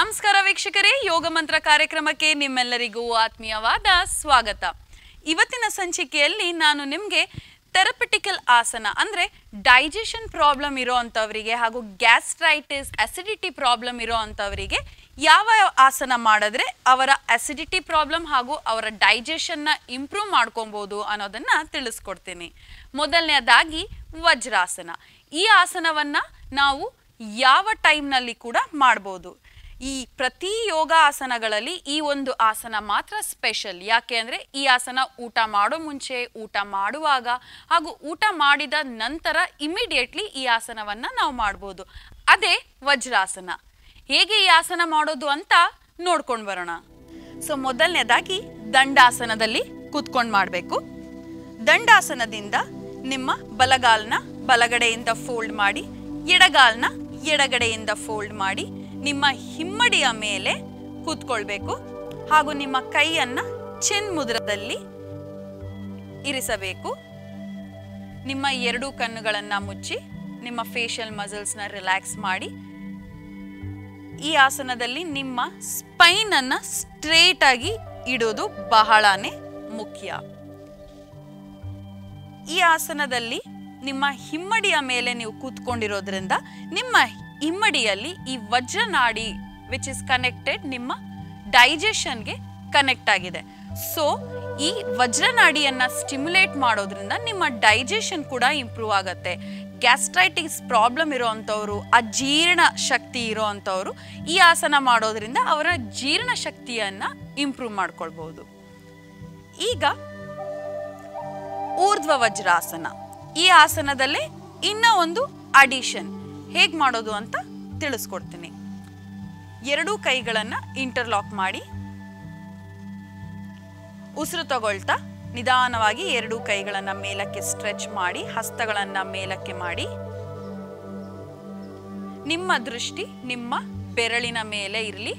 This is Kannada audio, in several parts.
ನಮಸ್ಕಾರ ವೀಕ್ಷಕರೇ ಯೋಗ ಮಂತ್ರ ಕಾರ್ಯಕ್ರಮಕ್ಕೆ ನಿಮ್ಮೆಲ್ಲರಿಗೂ ಆತ್ಮೀಯವಾದ ಸ್ವಾಗತ ಇವತ್ತಿನ ಸಂಚಿಕೆಯಲ್ಲಿ ನಾನು ನಿಮಗೆ ಥೆರಪಿಟಿಕಲ್ ಆಸನ ಅಂದರೆ ಡೈಜೆಷನ್ ಪ್ರಾಬ್ಲಮ್ ಇರೋ ಅಂಥವರಿಗೆ ಹಾಗೂ ಗ್ಯಾಸ್ಟ್ರೈಟಿಸ್ ಅಸಿಡಿಟಿ ಪ್ರಾಬ್ಲಮ್ ಇರೋ ಅಂಥವರಿಗೆ ಯಾವ ಆಸನ ಮಾಡಿದ್ರೆ ಅವರ ಅಸಿಡಿಟಿ ಪ್ರಾಬ್ಲಮ್ ಹಾಗೂ ಅವರ ಡೈಜೆಷನ್ನ ಇಂಪ್ರೂವ್ ಮಾಡ್ಕೊಬೋದು ಅನ್ನೋದನ್ನು ತಿಳಿಸ್ಕೊಡ್ತೀನಿ ಮೊದಲನೇದಾಗಿ ವಜ್ರಾಸನ ಈ ಆಸನವನ್ನು ನಾವು ಯಾವ ಟೈಮ್ನಲ್ಲಿ ಕೂಡ ಮಾಡ್ಬೋದು ಈ ಪ್ರತಿ ಯೋಗ ಆಸನಗಳಲ್ಲಿ ಈ ಒಂದು ಆಸನ ಮಾತ್ರ ಸ್ಪೆಷಲ್ ಯಾಕೆ ಅಂದರೆ ಈ ಆಸನ ಊಟ ಮಾಡೋ ಮುಂಚೆ ಊಟ ಮಾಡುವಾಗ ಹಾಗೂ ಊಟ ಮಾಡಿದ ನಂತರ ಇಮಿಡಿಯೇಟ್ಲಿ ಈ ಆಸನವನ್ನು ನಾವು ಮಾಡ್ಬೋದು ಅದೇ ವಜ್ರಾಸನ ಹೇಗೆ ಈ ಆಸನ ಮಾಡೋದು ಅಂತ ನೋಡ್ಕೊಂಡು ಬರೋಣ ಸೊ ಮೊದಲನೇದಾಗಿ ದಂಡಾಸನದಲ್ಲಿ ಕೂತ್ಕೊಂಡು ಮಾಡಬೇಕು ದಂಡಾಸನದಿಂದ ನಿಮ್ಮ ಬಲಗಾಲ್ನ ಬಲಗಡೆಯಿಂದ ಫೋಲ್ಡ್ ಮಾಡಿ ಎಡಗಾಲ್ನ ಎಡಗಡೆಯಿಂದ ಫೋಲ್ಡ್ ಮಾಡಿ ನಿಮ್ಮ ಹಿಮ್ಮಡಿಯ ಮೇಲೆ ಕೂತ್ಕೊಳ್ಬೇಕು ಹಾಗೂ ನಿಮ್ಮ ಕೈಯನ್ನ ಚೆನ್ ಮುದ್ರದಲ್ಲಿ ಇರಿಸಬೇಕು ನಿಮ್ಮ ಎರಡೂ ಕಣ್ಣುಗಳನ್ನ ಮುಚ್ಚಿ ನಿಮ್ಮ ಫೇಶಿಯಲ್ ಮಸಲ್ಸ್ನ ರಿಲ್ಯಾಕ್ಸ್ ಮಾಡಿ ಈ ಆಸನದಲ್ಲಿ ನಿಮ್ಮ ಸ್ಪೈನ್ ಅನ್ನ ಸ್ಟ್ರೇಟ್ ಆಗಿ ಇಡೋದು ಬಹಳನೇ ಮುಖ್ಯ ಈ ಆಸನದಲ್ಲಿ ನಿಮ್ಮ ಹಿಮ್ಮಡಿಯ ಮೇಲೆ ನೀವು ಕೂತ್ಕೊಂಡಿರೋದ್ರಿಂದ ನಿಮ್ಮ ಹಿಮ್ಮಡಿಯಲ್ಲಿ ಈ ವಜ್ರನಾಡಿ ವಿಚ್ ಇಸ್ ಕನೆಕ್ಟೆಡ್ ನಿಮ್ಮ ಡೈಜೆಷನ್ಗೆ ಕನೆಕ್ಟ್ ಆಗಿದೆ ಸೊ ಈ ವಜ್ರನಾಡಿಯನ್ನ ಸ್ಟಿಮ್ಯುಲೇಟ್ ಮಾಡೋದ್ರಿಂದ ನಿಮ್ಮ ಡೈಜೆಷನ್ ಕೂಡ ಇಂಪ್ರೂವ್ ಆಗುತ್ತೆ ಗ್ಯಾಸ್ಟ್ರೈಟಿಸ್ ಪ್ರಾಬ್ಲಮ್ ಇರೋವಂಥವ್ರು ಅಜೀರ್ಣ ಶಕ್ತಿ ಇರೋವಂಥವ್ರು ಈ ಆಸನ ಮಾಡೋದ್ರಿಂದ ಅವರ ಜೀರ್ಣ ಶಕ್ತಿಯನ್ನ ಇಂಪ್ರೂವ್ ಮಾಡ್ಕೊಳ್ಬಹುದು ಈಗ ಊರ್ಧ್ವ ವಜ್ರಾಸನ ಈ ಆಸನದಲ್ಲೇ ಇನ್ನ ಒಂದು ಅಡಿಷನ್ ಹೇಗೆ ಮಾಡೋದು ಅಂತ ತಿಳಿಸ್ಕೊಡ್ತೀನಿ ಎರಡೂ ಕೈಗಳನ್ನ ಇಂಟರ್ಲಾಕ್ ಮಾಡಿ ಉಸಿರು ತಗೊಳ್ತಾ ನಿಧಾನವಾಗಿ ಎರಡೂ ಕೈಗಳನ್ನ ಮೇಲಕ್ಕೆ ಸ್ಟ್ರೆಚ್ ಮಾಡಿ ಹಸ್ತಗಳನ್ನ ಮೇಲಕ್ಕೆ ಮಾಡಿ ನಿಮ್ಮ ದೃಷ್ಟಿ ನಿಮ್ಮ ಬೆರಳಿನ ಮೇಲೆ ಇರಲಿ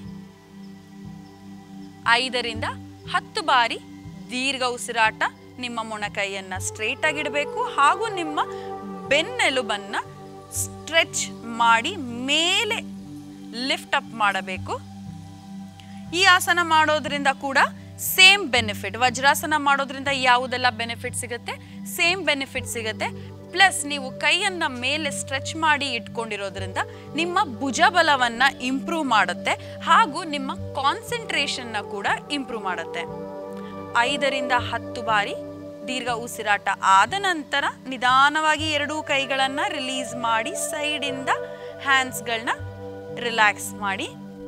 ಐದರಿಂದ ಹತ್ತು ಬಾರಿ ದೀರ್ಘ ಉಸಿರಾಟ ನಿಮ್ಮ ಮೊಣಕೈಯನ್ನ ಸ್ಟ್ರೇಟ್ ಆಗಿಡಬೇಕು ಹಾಗೂ ನಿಮ್ಮ ಬೆನ್ನೆಲುಬನ್ನ ಸ್ಟ್ರೆಚ್ ಮಾಡಿ ಮೇಲೆ ಲಿಫ್ಟ್ ಅಪ್ ಮಾಡಬೇಕು ಈ ಆಸನ ಮಾಡೋದ್ರಿಂದ ಕೂಡ ಸೇಮ್ ಬೆನಿಫಿಟ್ ವಜ್ರಾಸನ ಮಾಡೋದ್ರಿಂದ ಯಾವುದೆಲ್ಲ ಬೆನಿಫಿಟ್ ಸಿಗುತ್ತೆ ಸೇಮ್ ಬೆನಿಫಿಟ್ ಸಿಗುತ್ತೆ ಪ್ಲಸ್ ನೀವು ಕೈಯನ್ನ ಮೇಲೆ ಸ್ಟ್ರೆಚ್ ಮಾಡಿ ಇಟ್ಕೊಂಡಿರೋದ್ರಿಂದ ನಿಮ್ಮ ಭುಜಬಲವನ್ನ ಇಂಪ್ರೂವ್ ಮಾಡುತ್ತೆ ಹಾಗೂ ನಿಮ್ಮ ಕಾನ್ಸಂಟ್ರೇಷನ್ನ ಕೂಡ ಇಂಪ್ರೂವ್ ಮಾಡುತ್ತೆ ಐದರಿಂದ ಹತ್ತು ಬಾರಿ ದೀರ್ಘ ಉಸಿರಾಟ ಆದ ನಂತರ ನಿಧಾನವಾಗಿ ಎರಡೂ ಕೈಗಳನ್ನು ರಿಲೀಸ್ ಮಾಡಿ ಸೈಡಿಂದ ಹ್ಯಾಂಡ್ಸ್ಗಳನ್ನ ರಿಲ್ಯಾಕ್ಸ್ ಮಾಡಿ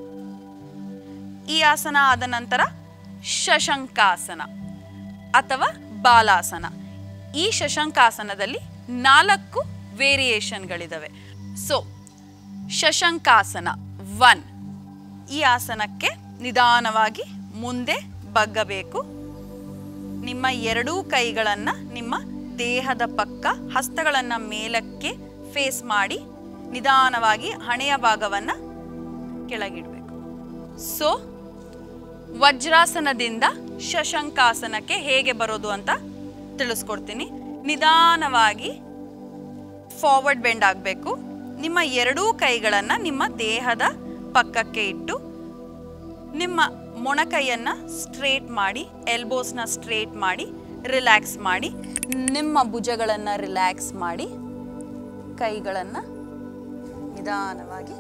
ಈ ಆಸನ ಆದ ನಂತರ ಶಶಂಕಾಸನ ಅಥವಾ ಬಾಲಾಸನ ಈ ಶಶಂಕಾಸನದಲ್ಲಿ ನಾಲ್ಕು ವೇರಿಯೇಷನ್ಗಳಿದಾವೆ ಸೊ ಶಶಂಕಾಸನ ಒನ್ ಈ ಆಸನಕ್ಕೆ ನಿಧಾನವಾಗಿ ಮುಂದೆ ಬಗ್ಗಬೇಕು ನಿಮ್ಮ ಎರಡೂ ಕೈಗಳನ್ನ ನಿಮ್ಮ ದೇಹದ ಪಕ್ಕ ಹಸ್ತಗಳನ್ನ ಮೇಲಕ್ಕೆ ಫೇಸ್ ಮಾಡಿ ನಿಧಾನವಾಗಿ ಹಣೆಯ ಭಾಗವನ್ನ ಕೆಳಗಿಡಬೇಕು ಸೊ ವಜ್ರಾಸನದಿಂದ ಶಶಂಕಾಸನಕ್ಕೆ ಹೇಗೆ ಬರೋದು ಅಂತ ತಿಳಿಸ್ಕೊಡ್ತೀನಿ ನಿಧಾನವಾಗಿ ಫಾರ್ವರ್ಡ್ ಬೆಂಡ್ ಆಗಬೇಕು ನಿಮ್ಮ ಎರಡೂ ಕೈಗಳನ್ನು ನಿಮ್ಮ ದೇಹದ ಪಕ್ಕಕ್ಕೆ ಇಟ್ಟು ನಿಮ್ಮ ಮೊಣಕೈಯನ್ನ ಸ್ಟ್ರೇಟ್ ಮಾಡಿ ಎಲ್ಬೋಸ್ನ ಸ್ಟ್ರೇಟ್ ಮಾಡಿ ರಿಲ್ಯಾಕ್ಸ್ ಮಾಡಿ ನಿಮ್ಮ ಭುಜಗಳನ್ನು ರಿಲ್ಯಾಕ್ಸ್ ಮಾಡಿ ಕೈಗಳನ್ನು ನಿಧಾನವಾಗಿ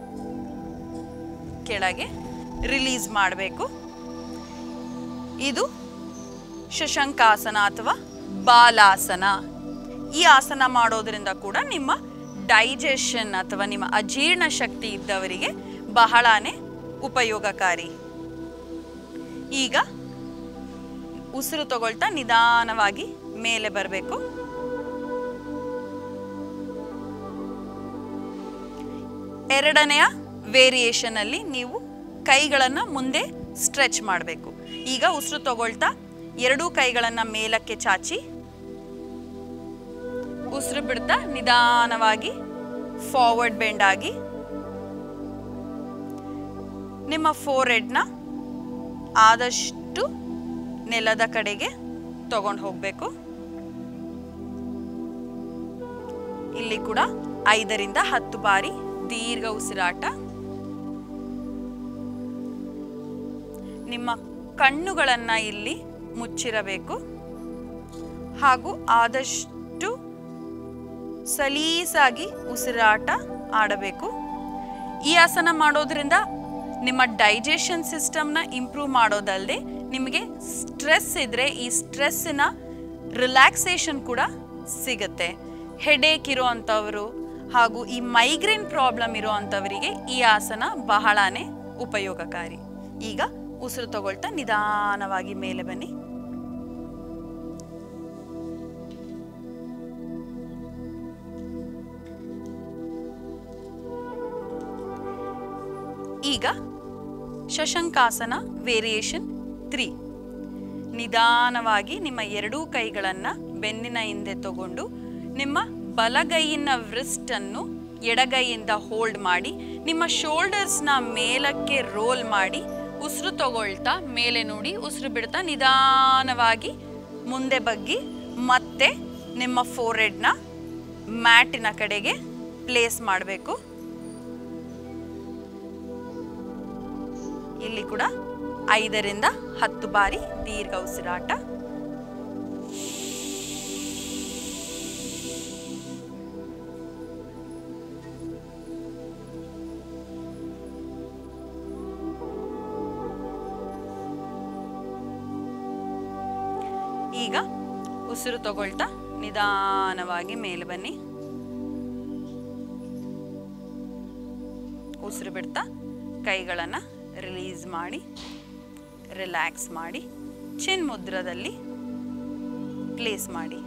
ಕೆಳಗೆ ರಿಲೀಸ್ ಮಾಡಬೇಕು ಇದು ಶಶಂಕಾಸನ ಅಥವಾ ಬಾಲಾಸನ ಈ ಆಸನ ಮಾಡೋದ್ರಿಂದ ಕೂಡ ನಿಮ್ಮ ಡೈಜೆಷನ್ ಅಥವಾ ನಿಮ್ಮ ಅಜೀರ್ಣ ಶಕ್ತಿ ಇದ್ದವರಿಗೆ ಬಹಳನೇ ಉಪಯೋಗಕಾರಿ ಈಗ ಉಸಿರು ತಗೊಳ್ತಾ ನಿಧಾನವಾಗಿ ಮೇಲೆ ಬರಬೇಕು ಎರಡನೆಯ ವೇರಿಯೇಷನ್ ಅಲ್ಲಿ ನೀವು ಕೈಗಳನ್ನು ಮುಂದೆ ಸ್ಟ್ರೆಚ್ ಮಾಡಬೇಕು ಈಗ ಉಸಿರು ತಗೊಳ್ತಾ ಎರಡೂ ಕೈಗಳನ್ನು ಮೇಲಕ್ಕೆ ಚಾಚಿ ಉಸಿರು ಬಿಡ್ತಾ ನಿಧಾನವಾಗಿ ಫಾರ್ವರ್ಡ್ ಬೆಂಡ್ ಆಗಿ ನಿಮ್ಮ ಫೋರ್ ಹೆಡ್ನ ಆದಷ್ಟು ನೆಲದ ಕಡೆಗೆ ತಗೊಂಡು ಹೋಗಬೇಕು ಇಲ್ಲಿ ಕೂಡ ಐದರಿಂದ ಹತ್ತು ಬಾರಿ ದೀರ್ಘ ಉಸಿರಾಟ ನಿಮ್ಮ ಕಣ್ಣುಗಳನ್ನು ಇಲ್ಲಿ ಮುಚ್ಚಿರಬೇಕು ಹಾಗೂ ಆದಷ್ಟು ಸಲೀಸಾಗಿ ಉಸಿರಾಟ ಆಡಬೇಕು ಈ ಆಸನ ಮಾಡೋದ್ರಿಂದ ನಿಮ್ಮ ಡೈಜೆಷನ್ ಸಿಸ್ಟಮ್ನ ಇಂಪ್ರೂವ್ ಮಾಡೋದಲ್ಲದೆ ನಿಮಗೆ ಸ್ಟ್ರೆಸ್ ಇದ್ದರೆ ಈ ಸ್ಟ್ರೆಸ್ಸಿನ ರಿಲ್ಯಾಕ್ಸೇಷನ್ ಕೂಡ ಸಿಗುತ್ತೆ ಹೆಡೇಕ್ ಇರೋ ಅಂಥವರು ಹಾಗೂ ಈ ಮೈಗ್ರೇನ್ ಪ್ರಾಬ್ಲಮ್ ಇರೋ ಅಂಥವರಿಗೆ ಈ ಆಸನ ಬಹಳನೇ ಉಪಯೋಗಕಾರಿ ಈಗ ಉಸಿರು ತಗೊಳ್ತಾ ನಿಧಾನವಾಗಿ ಮೇಲೆ ಬನ್ನಿ ಈಗ ಶಶಂಕಾಸನ ವೇರಿಯೇಷನ್ ತ್ರೀ ನಿಧಾನವಾಗಿ ನಿಮ್ಮ ಎರಡೂ ಕೈಗಳನ್ನು ಬೆನ್ನಿನ ಹಿಂದೆ ತಗೊಂಡು ನಿಮ್ಮ ಬಲಗೈಯಿನ ವ್ರಿಸ್ಟನ್ನು ಎಡಗೈಯಿಂದ ಹೋಲ್ಡ್ ಮಾಡಿ ನಿಮ್ಮ ಶೋಲ್ಡರ್ಸ್ನ ಮೇಲಕ್ಕೆ ರೋಲ್ ಮಾಡಿ ಉಸಿರು ತಗೊಳ್ತಾ ಮೇಲೆ ನೋಡಿ ಉಸಿರು ಬಿಡ್ತಾ ನಿಧಾನವಾಗಿ ಮುಂದೆ ಬಗ್ಗಿ ಮತ್ತೆ ನಿಮ್ಮ ಫೋರೆಡ್ನ ಮ್ಯಾಟಿನ ಕಡೆಗೆ ಪ್ಲೇಸ್ ಮಾಡಬೇಕು ಇಲ್ಲಿ ಕೂಡ ಐದರಿಂದ ಹತ್ತು ಬಾರಿ ದೀರ್ಘ ಉಸಿರಾಟ ಈಗ ಉಸಿರು ತಗೊಳ್ತಾ ನಿಧಾನವಾಗಿ ಮೇಲೆ ಬನ್ನಿ ಉಸಿರು ಬಿಡ್ತಾ ಕೈಗಳನ್ನು ರಿಲೀಸ್ ಮಾಡಿ ರಿಲ್ಯಾಕ್ಸ್ ಮಾಡಿ ಚಿನ್ ಮುದ್ರದಲ್ಲಿ ಪ್ಲೇಸ್ ಮಾಡಿ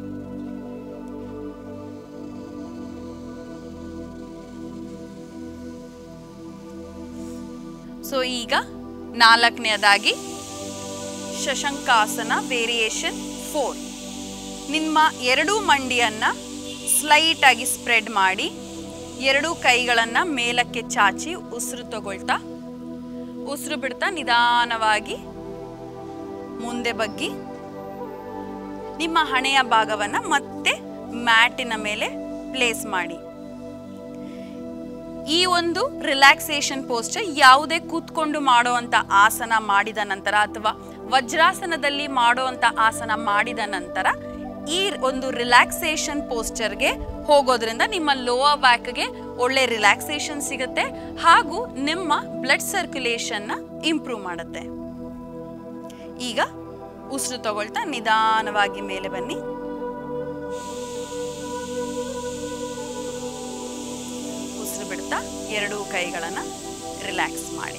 ಸೊ ಈಗ ನಾಲ್ಕನೇದಾಗಿ ಶಶಂಕಾಸನ ವೇರಿಯೇಷನ್ ಫೋರ್ ನಿಮ್ಮ ಎರಡೂ ಮಂಡಿಯನ್ನು ಸ್ಲೈಟಾಗಿ ಸ್ಪ್ರೆಡ್ ಮಾಡಿ ಎರಡೂ ಕೈಗಳನ್ನು ಮೇಲಕ್ಕೆ ಚಾಚಿ ಉಸಿರು ತಗೊಳ್ತಾ ಉಸಿರು ಬಿಡ್ತಾ ನಿಧಾನವಾಗಿ ಮುಂದೆ ಬಗ್ಗಿ ನಿಮ್ಮ ಹಣೆಯ ಭಾಗವನ್ನು ಮತ್ತೆ ಮ್ಯಾಟಿನ ಮೇಲೆ ಪ್ಲೇಸ್ ಮಾಡಿ ಈ ಒಂದು ರಿಲ್ಯಾಕ್ಸೇಷನ್ ಪೋಸ್ಚರ್ ಯಾವುದೇ ಕೂತ್ಕೊಂಡು ಮಾಡುವಂಥ ಆಸನ ಮಾಡಿದ ನಂತರ ಅಥವಾ ವಜ್ರಾಸನದಲ್ಲಿ ಮಾಡುವಂಥ ಆಸನ ಮಾಡಿದ ನಂತರ ಈ ಒಂದು ರಿಲ್ಯಾಕ್ಸೇಷನ್ ಪೋಸ್ಚರ್ಗೆ ಹೋಗೋದ್ರಿಂದ ನಿಮ್ಮ ಲೋವರ್ ಬ್ಯಾಕ್ಗೆ ಒಳ್ಳೆ ರಿಲ್ಯಾಕ್ಸೇಷನ್ ಸಿಗುತ್ತೆ ಹಾಗೂ ನಿಮ್ಮ ಬ್ಲಡ್ ಸರ್ಕ್ಯುಲೇಷನ್ನ ಇಂಪ್ರೂವ್ ಮಾಡುತ್ತೆ ಈಗ ಉಸಿರು ತಗೊಳ್ತಾ ನಿಧಾನವಾಗಿ ಮೇಲೆ ಬನ್ನಿ ಉಸಿರು ಬಿಡ್ತಾ ಎರಡೂ ಕೈಗಳನ್ನು ರಿಲ್ಯಾಕ್ಸ್ ಮಾಡಿ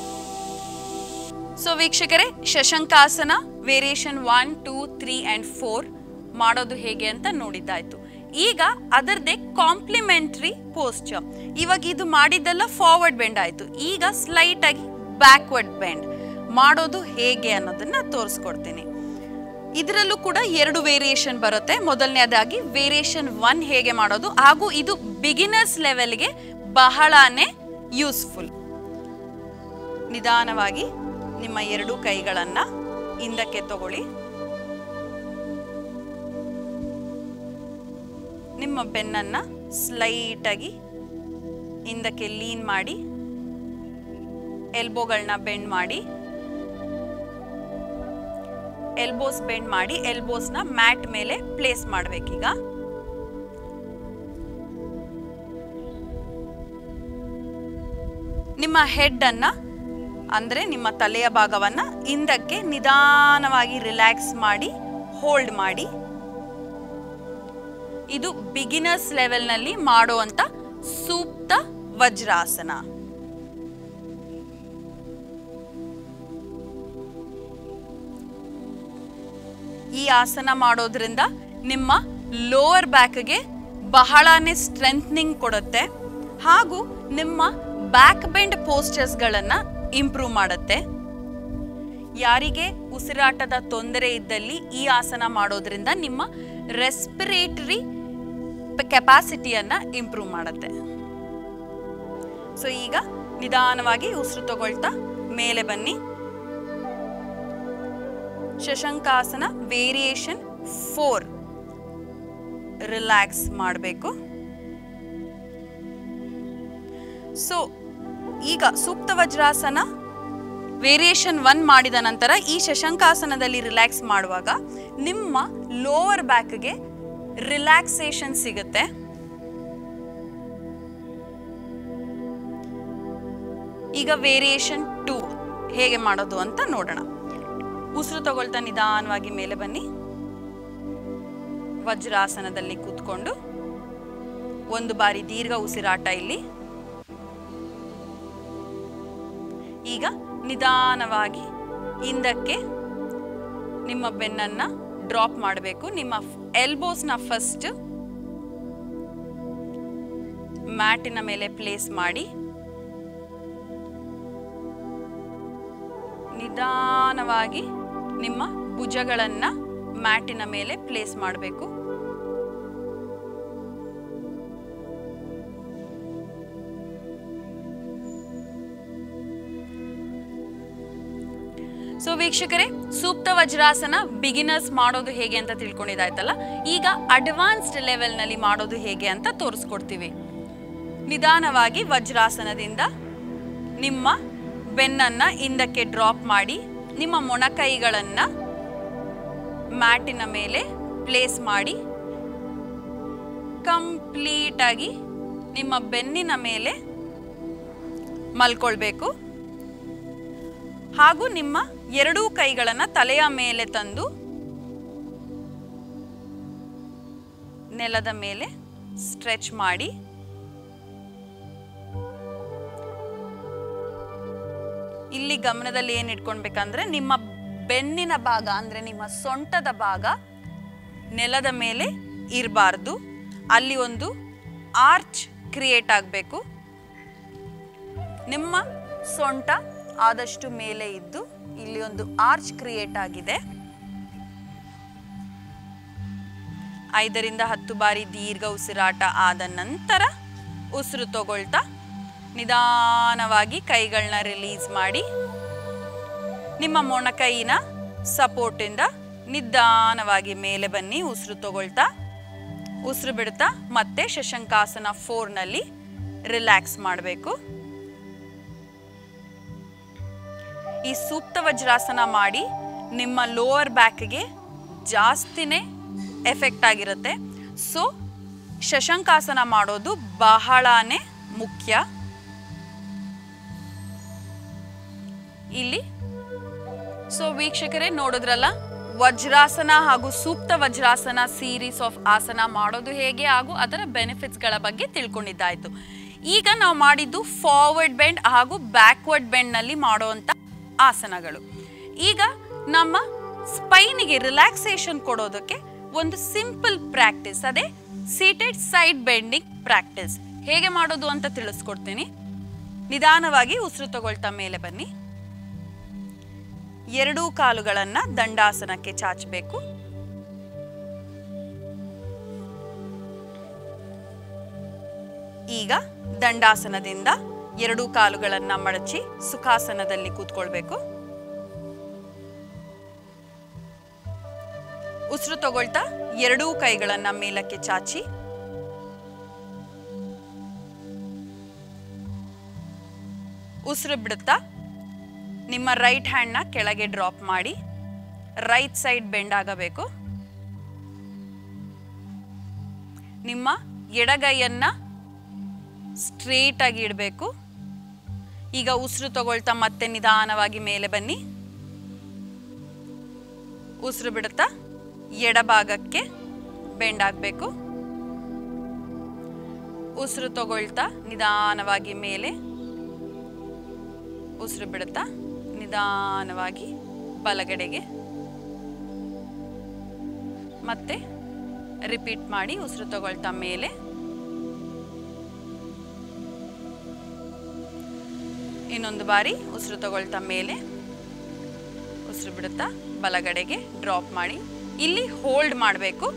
ಸೊ ವೀಕ್ಷಕರೇ Shashankasana variation one two three and four ಮಾಡೋದು ಹೇಗೆ ಅಂತ ನೋಡಿದ್ದಾಯ್ತು ಈಗ ಅದರದ್ದೇ ಕಾಂಪ್ಲಿಮೆಂಟ್ರಿ ಪೋಸ್ಚರ್ ಇವಾಗ ಇದು ಮಾಡಿದ್ದೆಲ್ಲ ಫಾರ್ವರ್ಡ್ ಬೆಂಡ್ ಆಯಿತು ಈಗ ಸ್ಲೈಟ್ ಆಗಿ ಬ್ಯಾಕ್ವರ್ಡ್ ಬೆಂಡ್ ಮಾಡೋದು ಹೇಗೆ ಅನ್ನೋದನ್ನ ತೋರಿಸ್ಕೊಡ್ತೀನಿ ಇದರಲ್ಲೂ ಕೂಡ ಎರಡು ವೇರಿಯೇಷನ್ ಬರುತ್ತೆ ಮೊದಲನೇದಾಗಿ ವೇರಿಯೇಷನ್ ಒನ್ ಹೇಗೆ ಮಾಡೋದು ಹಾಗೂ ಇದು ಬಿಗಿನರ್ಸ್ ಲೆವೆಲ್ಗೆ ಬಹಳನೇ ಯೂಸ್ಫುಲ್ ನಿಧಾನವಾಗಿ ನಿಮ್ಮ ಎರಡು ಕೈಗಳನ್ನು ಹಿಂದಕ್ಕೆ ತಗೊಳ್ಳಿ ನಿಮ್ಮ ಬೆನ್ನನ್ನು ಸ್ಲೈಟಾಗಿ ಹಿಂದಕ್ಕೆ ಲೀನ್ ಮಾಡಿ ಎಲ್ಬೋಗಳನ್ನ ಬೆಂಡ್ ಮಾಡಿ ಎಲ್ಬೋಸ್ ಬೆಂಡ್ ಮಾಡಿ ಎಲ್ಬೋಸ್ನ ಮ್ಯಾಟ್ ಮೇಲೆ ಪ್ಲೇಸ್ ಮಾಡಬೇಕೀಗ ನಿಮ್ಮ ಹೆಡ್ ಅನ್ನ ಅಂದ್ರೆ ನಿಮ್ಮ ತಲೆಯ ಭಾಗವನ್ನ ಹಿಂದಕ್ಕೆ ನಿಧಾನವಾಗಿ ರಿಲ್ಯಾಕ್ಸ್ ಮಾಡಿ ಹೋಲ್ಡ್ ಮಾಡಿ ಇದು ಬಿಗಿನರ್ಸ್ ಲೆವೆಲ್ನಲ್ಲಿ ಮಾಡುವಂತ ಸೂಕ್ತ ವಜ್ರಾಸನ ಈ ಆಸನ ಮಾಡೋದ್ರಿಂದ ನಿಮ್ಮ ಲೋವರ್ ಬ್ಯಾಕ್ಗೆ ಬಹಳನೇ ಸ್ಟ್ರೆಂಥನಿಂಗ್ ಕೊಡುತ್ತೆ ಹಾಗೂ ನಿಮ್ಮ ಬ್ಯಾಕ್ ಬೆಂಡ್ ಪೋಸ್ಟರ್ಸ್ಗಳನ್ನು ಇಂಪ್ರೂವ್ ಮಾಡುತ್ತೆ ಯಾರಿಗೆ ಉಸಿರಾಟದ ತೊಂದರೆ ಇದ್ದಲ್ಲಿ ಈ ಆಸನ ಮಾಡೋದ್ರಿಂದ ನಿಮ್ಮ ರೆಸ್ಪಿರೇಟರಿ ಕೆಪಾಸಿಟಿಯನ್ನು ಇಂಪ್ರೂವ್ ಮಾಡುತ್ತೆ ಸೊ ಈಗ ನಿಧಾನವಾಗಿ ಉಸಿರು ತಗೊಳ್ತಾ ಮೇಲೆ ಬನ್ನಿ ಶಶಂಕಾಸನ ವೇರಿಯೇಷನ್ ಫೋರ್ ರಿಲ್ಯಾಕ್ಸ್ ಮಾಡಬೇಕು ಸೊ ಈಗ ಸೂಕ್ತ ವಜ್ರಾಸನ ವೇರಿಯೇಷನ್ ಒನ್ ಮಾಡಿದ ನಂತರ ಈ ಶಶಂಕಾಸನದಲ್ಲಿ ರಿಲ್ಯಾಕ್ಸ್ ಮಾಡುವಾಗ ನಿಮ್ಮ ಲೋವರ್ ಬ್ಯಾಕ್ಗೆ ರಿಲ್ಯಾಕ್ಸೇಷನ್ ಸಿಗುತ್ತೆ ಈಗ ವೇರಿಯೇಷನ್ ಟೂ ಹೇಗೆ ಮಾಡೋದು ಅಂತ ನೋಡೋಣ ಉಸಿರು ತಗೊಳ್ತಾ ನಿಧಾನವಾಗಿ ಮೇಲೆ ಬನ್ನಿ ವಜ್ರಾಸನದಲ್ಲಿ ಕೂತ್ಕೊಂಡು ಒಂದು ಬಾರಿ ದೀರ್ಘ ಉಸಿರಾಟ ಇಲ್ಲಿ ಈಗ ನಿಧಾನವಾಗಿ ಹಿಂದಕ್ಕೆ ನಿಮ್ಮ ಬೆನ್ನನ್ನ ಡ್ರಾಪ್ ಮಾಡಬೇಕು ನಿಮ್ಮ ಎಲ್ಬೋಸ್ನ ಫಸ್ಟ್ ಮ್ಯಾಟಿನ ಮೇಲೆ ಪ್ಲೇಸ್ ಮಾಡಿ ನಿಧಾನವಾಗಿ ನಿಮ್ಮ ಭುಜಗಳನ್ನ ಮ್ಯಾಟಿನ ಮೇಲೆ ಪ್ಲೇಸ್ ಮಾಡಬೇಕು ಸೊ ವೀಕ್ಷಕರೇ ಸೂಕ್ತ ವಜ್ರಾಸನ ಬಿಗಿನರ್ಸ್ ಮಾಡೋದು ಹೇಗೆ ಅಂತ ತಿಳ್ಕೊಂಡಿದ್ದಾಯ್ತಲ್ಲ ಈಗ ಅಡ್ವಾನ್ಸ್ಡ್ ಲೆವೆಲ್ನಲ್ಲಿ ಮಾಡೋದು ಹೇಗೆ ಅಂತ ತೋರಿಸ್ಕೊಡ್ತೀವಿ ನಿಧಾನವಾಗಿ ವಜ್ರಾಸನದಿಂದ ನಿಮ್ಮ ಬೆನ್ನನ್ನ ಹಿಂದಕ್ಕೆ ಡ್ರಾಪ್ ಮಾಡಿ ನಿಮ್ಮ ಮೊಣಕೈಗಳನ್ನ ಮ್ಯಾಟಿನ ಮೇಲೆ ಪ್ಲೇಸ್ ಮಾಡಿ ಕಂಪ್ಲೀಟ್ ಆಗಿ ನಿಮ್ಮ ಬೆನ್ನಿನ ಮೇಲೆ ಮಲ್ಕೊಳ್ಬೇಕು ಹಾಗೂ ನಿಮ್ಮ ಎರಡೂ ಕೈಗಳನ್ನ ತಲೆಯ ಮೇಲೆ ತಂದು ನೆಲದ ಮೇಲೆ ಸ್ಟ್ರೆಚ್ ಮಾಡಿ ಇಲ್ಲಿ ಗಮನದಲ್ಲಿ ಏನು ಇಟ್ಕೊಳ್ಬೇಕಂದ್ರೆ ನಿಮ್ಮ ಬೆನ್ನಿನ ಭಾಗ ಅಂದ್ರೆ ನಿಮ್ಮ ಸೊಂಟದ ಭಾಗ ನೆಲದ ಮೇಲೆ ಇರಬಾರ್ದು ಅಲ್ಲಿ ಒಂದು ಆರ್ಚ್ ಕ್ರಿಯೇಟ್ ಆಗಬೇಕು ನಿಮ್ಮ ಸೊಂಟ ಆದಷ್ಟು ಮೇಲೆ ಇದ್ದು ಇಲ್ಲಿ ಒಂದು ಆರ್ಚ್ ಕ್ರಿಯೇಟ್ ಆಗಿದೆ ಐದರಿಂದ ಹತ್ತು ಬಾರಿ ದೀರ್ಘ ಉಸಿರಾಟ ಆದ ನಂತರ ಉಸಿರು ತಗೊಳ್ತಾ ನಿಧಾನವಾಗಿ ಕೈಗಳನ್ನ ರಿಲೀಸ್ ಮಾಡಿ ನಿಮ್ಮ ಮೊಣಕೈನ ಸಪೋರ್ಟಿಂದ ನಿಧಾನವಾಗಿ ಮೇಲೆ ಬನ್ನಿ ಉಸಿರು ತಗೊಳ್ತಾ ಉಸಿರು ಬಿಡ್ತಾ ಮತ್ತೆ ಶಶಂಕಾಸನ ಫೋರ್ನಲ್ಲಿ ರಿಲ್ಯಾಕ್ಸ್ ಮಾಡಬೇಕು ಈ ಸೂಕ್ತ ವಜ್ರಾಸನ ಮಾಡಿ ನಿಮ್ಮ ಲೋವರ್ ಬ್ಯಾಕ್ಗೆ ಜಾಸ್ತಿನೇ ಎಫೆಕ್ಟ್ ಆಗಿರುತ್ತೆ ಸೊ ಶಶಂಕಾಸನ ಮಾಡೋದು ಬಹಳನೇ ಮುಖ್ಯ ಇಲ್ಲಿ ಸೊ ವೀಕ್ಷಕರೇ ನೋಡಿದ್ರಲ್ಲ ವಜ್ರಾಸನ ಹಾಗೂ ಸೂಕ್ತ ವಜ್ರಾಸನ ಸೀರೀಸ್ ಆಫ್ ಆಸನ ಮಾಡೋದು ಹೇಗೆ ಹಾಗೂ ಅದರ ಬೆನಿಫಿಟ್ಸ್ಗಳ ಬಗ್ಗೆ ತಿಳ್ಕೊಂಡಿದ್ದಾಯ್ತು ಈಗ ನಾವು ಮಾಡಿದ್ದು ಫಾರ್ವರ್ಡ್ ಬೆಂಡ್ ಹಾಗೂ ಬ್ಯಾಕ್ವರ್ಡ್ ಬೆಂಡ್ನಲ್ಲಿ ಮಾಡುವಂಥ ಆಸನಗಳು ಈಗ ನಮ್ಮ ಸ್ಪೈನಿಗೆ ರಿಲ್ಯಾಕ್ಸೇಷನ್ ಕೊಡೋದಕ್ಕೆ ಒಂದು ಸಿಂಪಲ್ ಪ್ರಾಕ್ಟೀಸ್ ಅದೇ ಸೀಟೆಡ್ ಸೈಡ್ ಬೆಂಡಿಂಗ್ ಪ್ರಾಕ್ಟೀಸ್ ಹೇಗೆ ಮಾಡೋದು ಅಂತ ತಿಳಿಸ್ಕೊಡ್ತೀನಿ ನಿಧಾನವಾಗಿ ಉಸಿರು ತಗೊಳ್ತಾ ಮೇಲೆ ಬನ್ನಿ ಎರಡೂ ಕಾಲುಗಳನ್ನ ದಂಡಾಸನಕ್ಕೆ ಚಾಚಬೇಕು ಈಗ ದಂಡಾಸನದಿಂದ ಎರಡೂ ಕಾಲುಗಳನ್ನ ಮಡಚಿ ಸುಖಾಸನದಲ್ಲಿ ಕೂತ್ಕೊಳ್ಬೇಕು ಉಸಿರು ತಗೊಳ್ತಾ ಎರಡೂ ಕೈಗಳನ್ನ ಮೇಲಕ್ಕೆ ಚಾಚಿ ಉಸಿರು ಬಿಡುತ್ತಾ ನಿಮ್ಮ ರೈಟ್ ಹ್ಯಾಂಡ್ನ ಕೆಳಗೆ ಡ್ರಾಪ್ ಮಾಡಿ ರೈಟ್ ಸೈಡ್ ಬೆಂಡ್ ಆಗಬೇಕು ನಿಮ್ಮ ಎಡಗೈಯನ್ನ ಸ್ಟ್ರೇಟ್ ಆಗಿ ಇಡಬೇಕು ಈಗ ಉಸಿರು ತಗೊಳ್ತಾ ಮತ್ತೆ ನಿಧಾನವಾಗಿ ಮೇಲೆ ಬನ್ನಿ ಉಸಿರು ಬಿಡುತ್ತಾ ಎಡಭಾಗಕ್ಕೆ ಬೆಂಡ್ ಆಗಬೇಕು ಉಸಿರು ತಗೊಳ್ತಾ ನಿಧಾನವಾಗಿ ಮೇಲೆ ಉಸಿರು ಬಿಡುತ್ತಾ ನಿಧಾನವಾಗಿ ಬಲಗಡೆಗೆ ಮತ್ತೆ ರಿಪೀಟ್ ಮಾಡಿ ಉಸಿರು ತಗೊಳ್ತಾ ಮೇಲೆ ಇನ್ನೊಂದು ಬಾರಿ ಉಸಿರು ತಗೊಳ್ತಾ ಮೇಲೆ ಉಸಿರು ಬಿಡುತ್ತಾ ಬಲಗಡೆಗೆ ಡ್ರಾಪ್ ಮಾಡಿ ಇಲ್ಲಿ ಹೋಲ್ಡ್ ಮಾಡಬೇಕು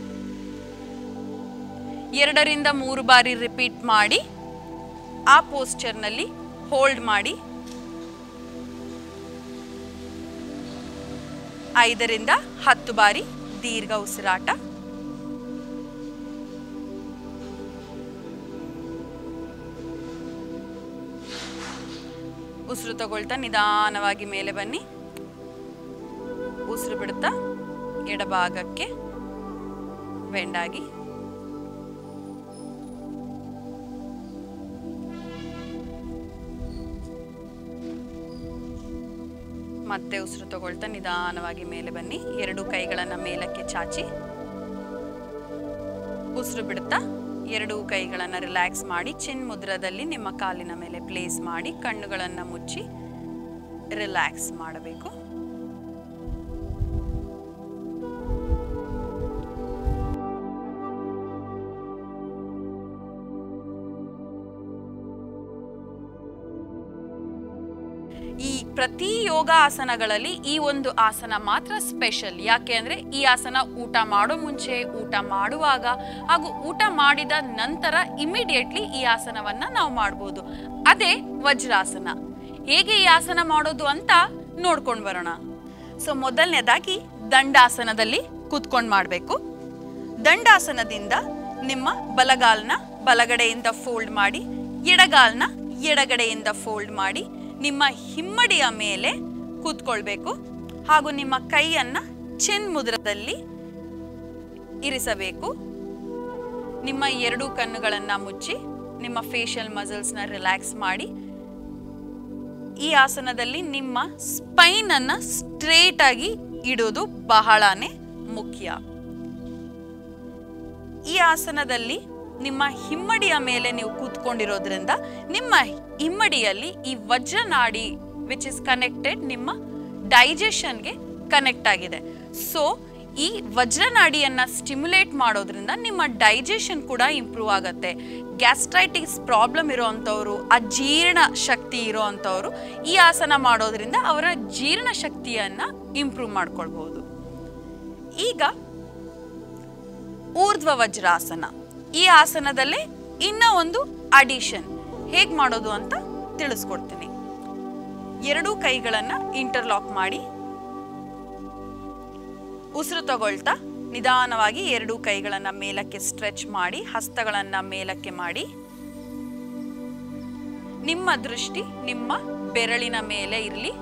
ಎರಡರಿಂದ ಮೂರು ಬಾರಿ ರಿಪೀಟ್ ಮಾಡಿ ಆ ಪೋಸ್ಚರ್ನಲ್ಲಿ ಹೋಲ್ಡ್ ಮಾಡಿ ಐದರಿಂದ ಹತ್ತು ಬಾರಿ ದೀರ್ಘ ಉಸಿರಾಟ ಉಸಿರು ತಗೊಳ್ತಾ ನಿಧಾನವಾಗಿ ಮೇಲೆ ಬನ್ನಿ ಉಸಿರು ಬಿಡ್ತಾ ಎಡಭಾಗಕ್ಕೆ ಬೆಂಡಾಗಿ ಮತ್ತೆ ಉಸಿರು ತಗೊಳ್ತಾ ನಿಧಾನವಾಗಿ ಮೇಲೆ ಬನ್ನಿ ಎರಡು ಕೈಗಳನ್ನ ಮೇಲಕ್ಕೆ ಚಾಚಿ ಉಸಿರು ಬಿಡ್ತಾ ಎರಡು ಕೈಗಳನ್ನ ರಿಲ್ಯಾಕ್ಸ್ ಮಾಡಿ ಚಿನ್ ಮುದ್ರದಲ್ಲಿ ನಿಮ್ಮ ಕಾಲಿನ ಮೇಲೆ ಪ್ಲೇಸ್ ಮಾಡಿ ಕಣ್ಣುಗಳನ್ನ ಮುಚ್ಚಿ ರಿಲ್ಯಾಕ್ಸ್ ಮಾಡಬೇಕು ಈ ಪ್ರತಿ ಯೋಗ ಆಸನಗಳಲ್ಲಿ ಈ ಒಂದು ಆಸನ ಮಾತ್ರ ಸ್ಪೆಷಲ್ ಯಾಕೆ ಅಂದ್ರೆ ಈ ಆಸನ ಊಟ ಮಾಡೋ ಮುಂಚೆ ಊಟ ಮಾಡುವಾಗ ಹಾಗೂ ಊಟ ಮಾಡಿದ ನಂತರ ಇಮಿಡಿಯೇಟ್ಲಿ ಈ ಆಸನವನ್ನ ನಾವು ಮಾಡ್ಬೋದು ಅದೇ ವಜ್ರಾಸನ ಹೇಗೆ ಈ ಆಸನ ಮಾಡೋದು ಅಂತ ನೋಡ್ಕೊಂಡು ಬರೋಣ ಸೊ ಮೊದಲನೇದಾಗಿ ದಂಡಾಸನದಲ್ಲಿ ಕೂತ್ಕೊಂಡು ಮಾಡಬೇಕು ದಂಡಾಸನದಿಂದ ನಿಮ್ಮ ಬಲಗಾಲ್ನ ಬಲಗಡೆಯಿಂದ ಫೋಲ್ಡ್ ಮಾಡಿ ಎಡಗಾಲ್ನ ಎಡಗಡೆಯಿಂದ ಫೋಲ್ಡ್ ಮಾಡಿ ನಿಮ್ಮ ಹಿಮ್ಮಡಿಯ ಮೇಲೆ ಕೂತ್ಕೊಳ್ಬೇಕು ಹಾಗೂ ನಿಮ್ಮ ಕೈಯನ್ನ ಚಿನ್ ಮುದ್ರದಲ್ಲಿ ಇರಿಸಬೇಕು ನಿಮ್ಮ ಎರಡು ಕಣ್ಣುಗಳನ್ನ ಮುಚ್ಚಿ ನಿಮ್ಮ ಫೇಶಿಯಲ್ ಮಸಲ್ಸ್ನ ರಿಲ್ಯಾಕ್ಸ್ ಮಾಡಿ ಈ ಆಸನದಲ್ಲಿ ನಿಮ್ಮ ಸ್ಪೈನ್ ಅನ್ನ ಸ್ಟ್ರೇಟ್ ಆಗಿ ಇಡೋದು ಬಹಳನೇ ಮುಖ್ಯ ಈ ಆಸನದಲ್ಲಿ ನಿಮ್ಮ ಹಿಮ್ಮಡಿಯ ಮೇಲೆ ನೀವು ಕೂತ್ಕೊಂಡಿರೋದ್ರಿಂದ ನಿಮ್ಮ ಹಿಮ್ಮಡಿಯಲ್ಲಿ ಈ ವಜ್ರನಾಡಿ ವಿಚ್ ಇಸ್ ಕನೆಕ್ಟೆಡ್ ನಿಮ್ಮ ಡೈಜೆಷನ್ಗೆ ಕನೆಕ್ಟ್ ಆಗಿದೆ ಸೊ ಈ ವಜ್ರನಾಡಿಯನ್ನ ಸ್ಟಿಮ್ಯುಲೇಟ್ ಮಾಡೋದ್ರಿಂದ ನಿಮ್ಮ ಡೈಜೆಷನ್ ಕೂಡ ಇಂಪ್ರೂವ್ ಆಗುತ್ತೆ ಗ್ಯಾಸ್ಟ್ರೈಟಿಸ್ ಪ್ರಾಬ್ಲಮ್ ಇರೋವಂಥವ್ರು ಅಜೀರ್ಣ ಶಕ್ತಿ ಇರೋವಂಥವ್ರು ಈ ಆಸನ ಮಾಡೋದ್ರಿಂದ ಅವರ ಜೀರ್ಣ ಶಕ್ತಿಯನ್ನ ಇಂಪ್ರೂವ್ ಮಾಡ್ಕೊಳ್ಬಹುದು ಈಗ ಊರ್ಧ್ವ ವಜ್ರಾಸನ ಈ ಆಸನದಲ್ಲೇ ಇನ್ನ ಒಂದು ಅಡಿಷನ್ ಹೇಗ್ ಮಾಡೋದು ಅಂತ ತಿಳಿಸ್ಕೊಡ್ತೀನಿ ಎರಡೂ ಕೈಗಳನ್ನ ಇಂಟರ್ಲಾಕ್ ಮಾಡಿ ಉಸಿರು ತಗೊಳ್ತಾ ನಿಧಾನವಾಗಿ ಎರಡೂ ಕೈಗಳನ್ನ ಮೇಲಕ್ಕೆ ಸ್ಟ್ರೆಚ್ ಮಾಡಿ ಹಸ್ತಗಳನ್ನ ಮೇಲಕ್ಕೆ ಮಾಡಿ ನಿಮ್ಮ ದೃಷ್ಟಿ ನಿಮ್ಮ ಬೆರಳಿನ ಮೇಲೆ ಇರಲಿ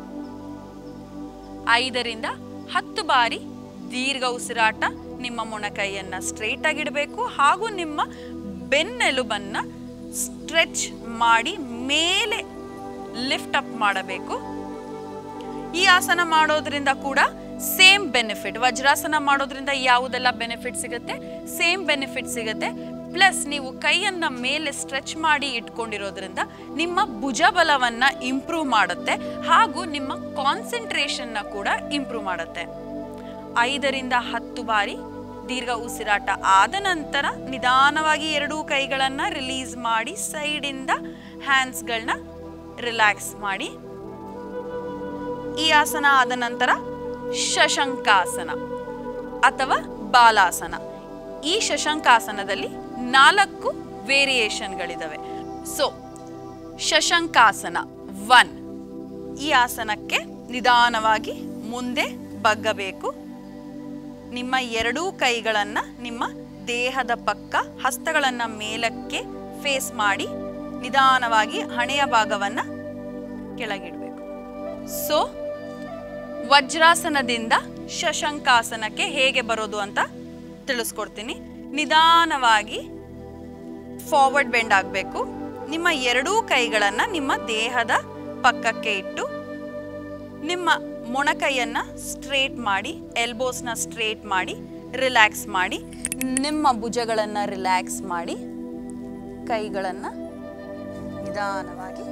ಐದರಿಂದ ಹತ್ತು ಬಾರಿ ದೀರ್ಘ ಉಸಿರಾಟ ನಿಮ್ಮ ಮೊಣಕೈಯನ್ನ ಸ್ಟ್ರೇಟ್ ಆಗಿಡಬೇಕು ಹಾಗೂ ನಿಮ್ಮ ಬೆನ್ನೆಲುಬನ್ನ ಸ್ಟ್ರೆಚ್ ಮಾಡಿ ಮೇಲೆ ಲಿಫ್ಟ್ ಅಪ್ ಮಾಡಬೇಕು ಈ ಆಸನ ಮಾಡೋದ್ರಿಂದ ಕೂಡ ಸೇಮ್ ಬೆನಿಫಿಟ್ ವಜ್ರಾಸನ ಮಾಡೋದ್ರಿಂದ ಯಾವುದೆಲ್ಲ ಬೆನಿಫಿಟ್ ಸಿಗುತ್ತೆ ಸೇಮ್ ಬೆನಿಫಿಟ್ ಸಿಗುತ್ತೆ ಪ್ಲಸ್ ನೀವು ಕೈಯನ್ನ ಮೇಲೆ ಸ್ಟ್ರೆಚ್ ಮಾಡಿ ಇಟ್ಕೊಂಡಿರೋದ್ರಿಂದ ನಿಮ್ಮ ಭುಜಬಲವನ್ನ ಇಂಪ್ರೂವ್ ಮಾಡುತ್ತೆ ಹಾಗೂ ನಿಮ್ಮ ಕಾನ್ಸಂಟ್ರೇಷನ್ನ ಕೂಡ ಇಂಪ್ರೂವ್ ಮಾಡುತ್ತೆ ಐದರಿಂದ ಹತ್ತು ಬಾರಿ ದೀರ್ಘ ಉಸಿರಾಟ ಆದ ನಂತರ ನಿಧಾನವಾಗಿ ಎರಡೂ ಕೈಗಳನ್ನ ರಿಲೀಸ್ ಮಾಡಿ ಸೈಡಿಂದ ಹ್ಯಾಂಡ್ಸ್ಗಳನ್ನ ರಿಲ್ಯಾಕ್ಸ್ ಮಾಡಿ ಈ ಆಸನ ಆದ ನಂತರ ಶಶಂಕಾಸನ ಅಥವಾ ಬಾಲಾಸನ ಈ ಶಶಂಕಾಸನದಲ್ಲಿ ನಾಲ್ಕು ವೇರಿಯೇಷನ್ಗಳಿದಾವೆ ಸೊ ಶಶಂಕಾಸನ ಒನ್ ಈ ಆಸನಕ್ಕೆ ನಿಧಾನವಾಗಿ ಮುಂದೆ ಬಗ್ಗಬೇಕು ನಿಮ್ಮ ಎರಡೂ ಕೈಗಳನ್ನ ನಿಮ್ಮ ದೇಹದ ಪಕ್ಕ ಹಸ್ತಗಳನ್ನ ಮೇಲಕ್ಕೆ ಫೇಸ್ ಮಾಡಿ ನಿಧಾನವಾಗಿ ಹಣೆಯ ಭಾಗವನ್ನ ಕೆಳಗಿಡಬೇಕು ಸೊ ವಜ್ರಾಸನದಿಂದ ಶಶಂಕಾಸನಕ್ಕೆ ಹೇಗೆ ಬರೋದು ಅಂತ ತಿಳಿಸ್ಕೊಡ್ತೀನಿ ನಿಧಾನವಾಗಿ ಫಾರ್ವರ್ಡ್ ಬೆಂಡ್ ಆಗಬೇಕು ನಿಮ್ಮ ಎರಡೂ ಕೈಗಳನ್ನ ನಿಮ್ಮ ದೇಹದ ಪಕ್ಕಕ್ಕೆ ಇಟ್ಟು ನಿಮ್ಮ ಮೊಣಕೈಯನ್ನ ಸ್ಟ್ರೇಟ್ ಮಾಡಿ ಎಲ್ಬೋಸ್ನ ಸ್ಟ್ರೇಟ್ ಮಾಡಿ ರಿಲ್ಯಾಕ್ಸ್ ಮಾಡಿ ನಿಮ್ಮ ಭುಜಗಳನ್ನು ರಿಲ್ಯಾಕ್ಸ್ ಮಾಡಿ ಕೈಗಳನ್ನು ನಿಧಾನವಾಗಿ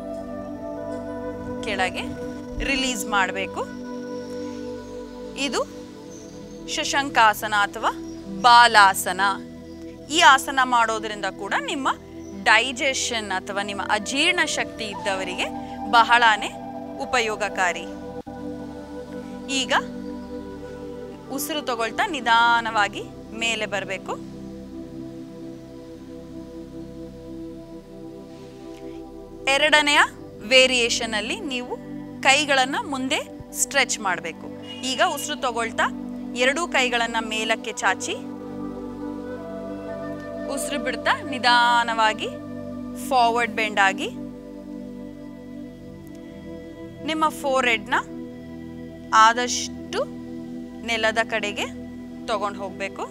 ಕೆಳಗೆ ರಿಲೀಸ್ ಮಾಡಬೇಕು ಇದು ಶಶಂಕಾಸನ ಅಥವಾ ಬಾಲಾಸನ ಈ ಆಸನ ಮಾಡೋದ್ರಿಂದ ಕೂಡ ನಿಮ್ಮ ಡೈಜೆಷನ್ ಅಥವಾ ನಿಮ್ಮ ಅಜೀರ್ಣ ಶಕ್ತಿ ಇದ್ದವರಿಗೆ ಬಹಳನೇ ಉಪಯೋಗಕಾರಿ ಈಗ ಉಸಿರು ತಗೊಳ್ತಾ ನಿಧಾನವಾಗಿ ಮೇಲೆ ಬರಬೇಕು ಎರಡನೆಯ ವೇರಿಯೇಷನ್ ಅಲ್ಲಿ ನೀವು ಕೈಗಳನ್ನ ಮುಂದೆ ಸ್ಟ್ರೆಚ್ ಮಾಡಬೇಕು ಈಗ ಉಸಿರು ತಗೊಳ್ತಾ ಎರಡೂ ಕೈಗಳನ್ನ ಮೇಲಕ್ಕೆ ಚಾಚಿ ಉಸಿರು ಬಿಡ್ತಾ ನಿಧಾನವಾಗಿ ಫಾರ್ವರ್ಡ್ ಬೆಂಡ್ ಆಗಿ ನಿಮ್ಮ ಫೋರೆಡ್ನ ಆದಷ್ಟು ನೆಲದ ಕಡೆಗೆ ತಗೊಂಡು ಹೋಗಬೇಕು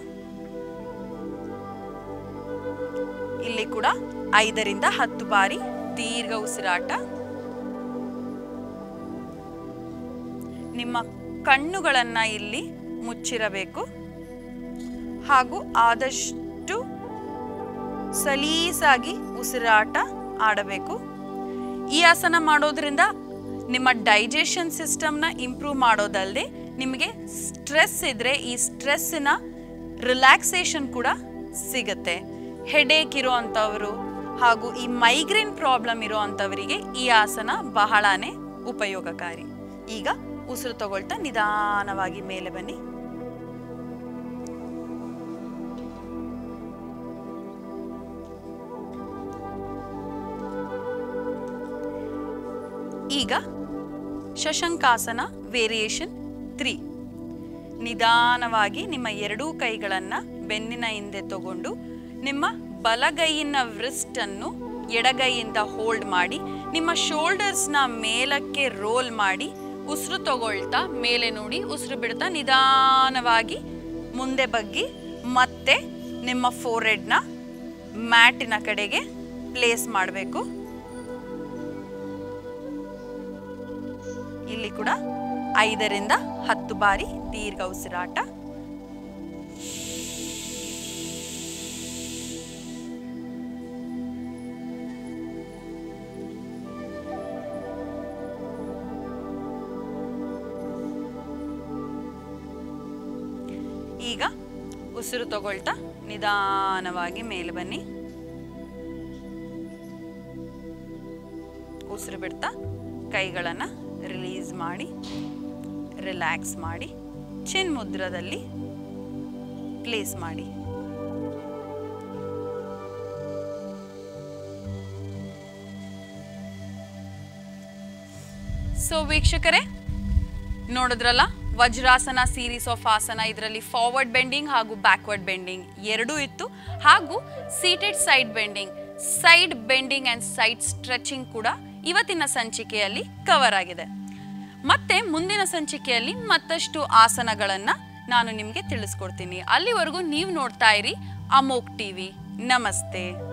ಇಲ್ಲಿ ಕೂಡ ಐದರಿಂದ ಹತ್ತು ಬಾರಿ ದೀರ್ಘ ಉಸಿರಾಟ ನಿಮ್ಮ ಕಣ್ಣುಗಳನ್ನ ಇಲ್ಲಿ ಮುಚ್ಚಿರಬೇಕು ಹಾಗೂ ಆದಷ್ಟು ಸಲೀಸಾಗಿ ಉಸಿರಾಟ ಆಡಬೇಕು ಈ ಆಸನ ಮಾಡೋದ್ರಿಂದ ನಿಮ್ಮ ಡೈಜೆಷನ್ ಸಿಸ್ಟಮ್ನ ಇಂಪ್ರೂವ್ ಮಾಡೋದಲ್ಲದೆ ನಿಮಗೆ ಸ್ಟ್ರೆಸ್ ಇದ್ರೆ ಈ ಸ್ಟ್ರೆಸ್ಸಿನ ರಿಲ್ಯಾಕ್ಸೇಷನ್ ಕೂಡ ಸಿಗುತ್ತೆ ಹೆಡೇಕ್ ಇರೋ ಅಂಥವರು ಹಾಗೂ ಈ ಮೈಗ್ರೇನ್ ಪ್ರಾಬ್ಲಮ್ ಇರೋ ಅಂಥವರಿಗೆ ಈ ಆಸನ ಬಹಳಾನೇ ಉಪಯೋಗಕಾರಿ ಈಗ ಉಸಿರು ತಗೊಳ್ತಾ ನಿಧಾನವಾಗಿ ಮೇಲೆ ಬನ್ನಿ ಈಗ ಶಶಂಕಾಸನ ವೇರಿಯೇಷನ್ ತ್ರೀ ನಿಧಾನವಾಗಿ ನಿಮ್ಮ ಎರಡೂ ಕೈಗಳನ್ನು ಬೆನ್ನಿನ ಹಿಂದೆ ತಗೊಂಡು ನಿಮ್ಮ ಬಲಗೈಯಿನ ವ್ರಿಸ್ಟನ್ನು ಎಡಗೈಯಿಂದ ಹೋಲ್ಡ್ ಮಾಡಿ ನಿಮ್ಮ ಶೋಲ್ಡರ್ಸ್ನ ಮೇಲಕ್ಕೆ ರೋಲ್ ಮಾಡಿ ಉಸಿರು ತಗೊಳ್ತಾ ಮೇಲೆ ನೋಡಿ ಉಸಿರು ಬಿಡ್ತಾ ನಿಧಾನವಾಗಿ ಮುಂದೆ ಬಗ್ಗಿ ಮತ್ತೆ ನಿಮ್ಮ ಫೋರೆಡ್ನ ಮ್ಯಾಟಿನ ಕಡೆಗೆ ಪ್ಲೇಸ್ ಮಾಡಬೇಕು ಇಲ್ಲಿ ಕೂಡ ಐದರಿಂದ ಹತ್ತು ಬಾರಿ ದೀರ್ಘ ಉಸಿರಾಟ ಈಗ ಉಸಿರು ತಗೊಳ್ತಾ ನಿಧಾನವಾಗಿ ಮೇಲೆ ಬನ್ನಿ ಉಸಿರು ಬಿಡ್ತಾ ಕೈಗಳನ್ನು ರಿಲೀಸ್ ಮಾಡಿ ರಿಲ್ಯಾಕ್ಸ್ ಮಾಡಿ ಚಿನ್ ಮುದ್ರದಲ್ಲಿ ಪ್ಲೇಸ್ ಮಾಡಿ ಸೊ ವೀಕ್ಷಕರೇ ನೋಡಿದ್ರಲ್ಲ ವಜ್ರಾಸನ ಸೀರೀಸ್ ಆಫ್ ಆಸನ ಇದರಲ್ಲಿ ಫಾರ್ವರ್ಡ್ ಬೆಂಡಿಂಗ್ ಹಾಗೂ ಬ್ಯಾಕ್ವರ್ಡ್ ಬೆಂಡಿಂಗ್ ಎರಡೂ ಇತ್ತು ಹಾಗೂ seated side bending side bending and side stretching ಕೂಡ ಇವತ್ತಿನ ಸಂಚಿಕೆಯಲ್ಲಿ ಕವರ್ ಆಗಿದೆ ಮತ್ತೆ ಮುಂದಿನ ಸಂಚಿಕೆಯಲ್ಲಿ ಮತ್ತಷ್ಟು ಆಸನಗಳನ್ನು ನಾನು ನಿಮಗೆ ತಿಳಿಸ್ಕೊಡ್ತೀನಿ ಅಲ್ಲಿವರೆಗೂ ನೀವು ನೋಡ್ತಾ ಇರಿ ಅಮೋಕ್ ಟಿವಿ ನಮಸ್ತೆ